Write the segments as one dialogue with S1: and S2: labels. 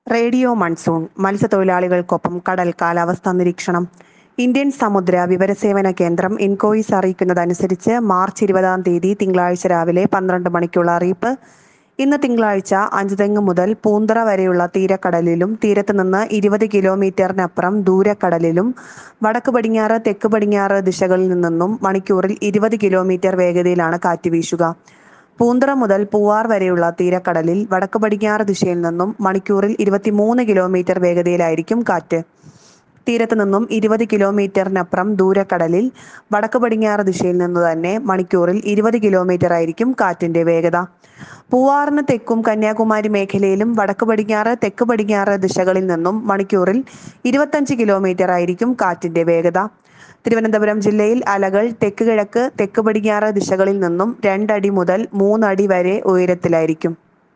S1: radio monsoon മത്സ്യത്തൊഴിലാളികൾക്കൊപ്പം കടൽ കാലാവസ്ഥാ നിരീക്ഷണം ഇന്ത്യൻ സമുദ്ര വിവരസേവന കേന്ദ്രം ഇൻകോയിസ് അറിയിക്കുന്നതനുസരിച്ച് മാർച്ച് ഇരുപതാം തീയതി തിങ്കളാഴ്ച രാവിലെ പന്ത്രണ്ട് മണിക്കുള്ള അറിയിപ്പ് ഇന്ന് തിങ്കളാഴ്ച അഞ്ചുതെങ്ങ് മുതൽ പൂന്തറ വരെയുള്ള തീരക്കടലിലും തീരത്ത് നിന്ന് ഇരുപത് കിലോമീറ്ററിനപ്പുറം ദൂരക്കടലിലും വടക്ക് പടിഞ്ഞാറ് തെക്ക് പടിഞ്ഞാറ് ദിശകളിൽ നിന്നും മണിക്കൂറിൽ ഇരുപത് കിലോമീറ്റർ വേഗതയിലാണ് കാറ്റ് വീശുക പൂന്തറ മുതൽ പൂവാർ വരെയുള്ള തീരക്കടലിൽ വടക്ക് പടിഞ്ഞാറ് ദിശയിൽ നിന്നും മണിക്കൂറിൽ ഇരുപത്തിമൂന്ന് കിലോമീറ്റർ വേഗതയിലായിരിക്കും കാറ്റ് തീരത്ത് നിന്നും ഇരുപത് കിലോമീറ്ററിനപ്പുറം ദൂരക്കടലിൽ വടക്ക് പടിഞ്ഞാറ് ദിശയിൽ നിന്ന് തന്നെ മണിക്കൂറിൽ ഇരുപത് കിലോമീറ്റർ ആയിരിക്കും കാറ്റിന്റെ വേഗത പൂവാറിന് തെക്കും കന്യാകുമാരി മേഖലയിലും വടക്ക് പടിഞ്ഞാറ് തെക്ക് പടിഞ്ഞാറ് ദിശകളിൽ നിന്നും മണിക്കൂറിൽ ഇരുപത്തഞ്ച് കിലോമീറ്റർ ആയിരിക്കും കാറ്റിന്റെ വേഗത തിരുവനന്തപുരം ജില്ലയിൽ അലകൾ തെക്ക് കിഴക്ക് തെക്ക് പടിഞ്ഞാറ് ദിശകളിൽ നിന്നും രണ്ടടി മുതൽ മൂന്നടി വരെ ഉയരത്തിലായിരിക്കും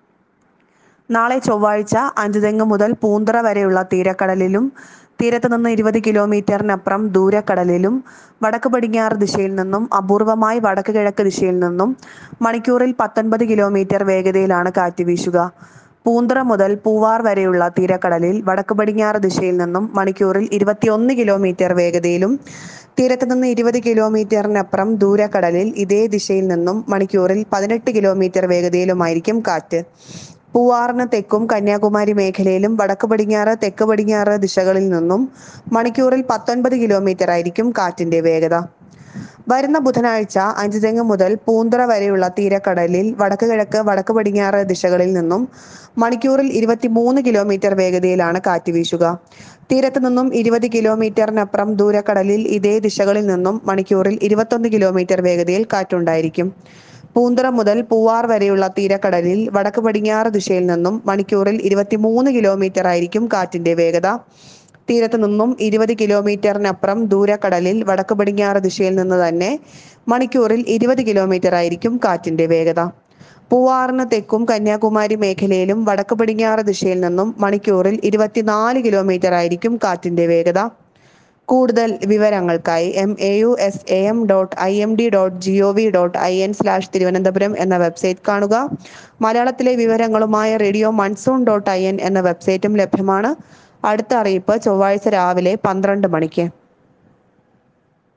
S1: നാളെ ചൊവ്വാഴ്ച അഞ്ചുതെങ്ങ് മുതൽ പൂന്തറ വരെയുള്ള തീരക്കടലിലും തീരത്ത് നിന്ന് ഇരുപത് കിലോമീറ്ററിനപ്പുറം ദൂരക്കടലിലും വടക്ക് പടിഞ്ഞാറ് ദിശയിൽ നിന്നും അപൂർവമായി വടക്ക് കിഴക്ക് ദിശയിൽ നിന്നും മണിക്കൂറിൽ പത്തൊൻപത് കിലോമീറ്റർ വേഗതയിലാണ് കാറ്റ് വീശുക പൂന്തറ മുതൽ പൂവാർ വരെയുള്ള തീരക്കടലിൽ വടക്ക് പടിഞ്ഞാറ് ദിശയിൽ നിന്നും മണിക്കൂറിൽ ഇരുപത്തിയൊന്ന് കിലോമീറ്റർ വേഗതയിലും തീരത്ത് നിന്ന് ഇരുപത് കിലോമീറ്ററിനപ്പുറം ദൂരക്കടലിൽ ഇതേ ദിശയിൽ നിന്നും മണിക്കൂറിൽ പതിനെട്ട് കിലോമീറ്റർ വേഗതയിലുമായിരിക്കും കാറ്റ് പൂവാറിന് തെക്കും കന്യാകുമാരി മേഖലയിലും വടക്ക് പടിഞ്ഞാറ് തെക്ക് പടിഞ്ഞാറ് ദിശകളിൽ നിന്നും മണിക്കൂറിൽ പത്തൊൻപത് കിലോമീറ്റർ ആയിരിക്കും കാറ്റിന്റെ വേഗത വരുന്ന ബുധനാഴ്ച അഞ്ചുതെങ്ങ് മുതൽ പൂന്തറ വരെയുള്ള തീരക്കടലിൽ വടക്ക് കിഴക്ക് വടക്ക് പടിഞ്ഞാറ് ദിശകളിൽ നിന്നും മണിക്കൂറിൽ ഇരുപത്തിമൂന്ന് കിലോമീറ്റർ വേഗതയിലാണ് കാറ്റ് വീശുക തീരത്ത് നിന്നും ഇരുപത് കിലോമീറ്ററിനപ്പുറം ദൂരക്കടലിൽ ഇതേ ദിശകളിൽ നിന്നും മണിക്കൂറിൽ ഇരുപത്തൊന്ന് കിലോമീറ്റർ വേഗതയിൽ കാറ്റുണ്ടായിരിക്കും പൂന്തറ മുതൽ പൂവാർ വരെയുള്ള തീരക്കടലിൽ വടക്ക് പടിഞ്ഞാറ് ദിശയിൽ നിന്നും മണിക്കൂറിൽ ഇരുപത്തിമൂന്ന് കിലോമീറ്റർ ആയിരിക്കും കാറ്റിന്റെ വേഗത തീരത്ത് നിന്നും ഇരുപത് കിലോമീറ്ററിനപ്പുറം ദൂരക്കടലിൽ വടക്ക് പടിഞ്ഞാറ് ദിശയിൽ നിന്ന് തന്നെ മണിക്കൂറിൽ ഇരുപത് കിലോമീറ്റർ ആയിരിക്കും കാറ്റിന്റെ വേഗത പൂവാറിന് തെക്കും കന്യാകുമാരി മേഖലയിലും വടക്ക് പടിഞ്ഞാറ് ദിശയിൽ നിന്നും മണിക്കൂറിൽ ഇരുപത്തിനാല് കിലോമീറ്റർ ആയിരിക്കും കാറ്റിന്റെ വേഗത കൂടുതൽ വിവരങ്ങൾക്കായി M A U S A M dot I M D dot G O V dot I N slash Thiruvananthapuram എന്ന വെബ്സൈറ്റ് കാണുക മലയാളത്തിലെ വിവരങ്ങളുമായ radio monsoon dot I N എന്ന വെബ്സൈറ്റും ലഭ്യമാണ് അടുത്ത അറിയിപ്പ് ചൊവ്വാഴ്ച രാവിലെ പന്ത്രണ്ട് മണിക്ക്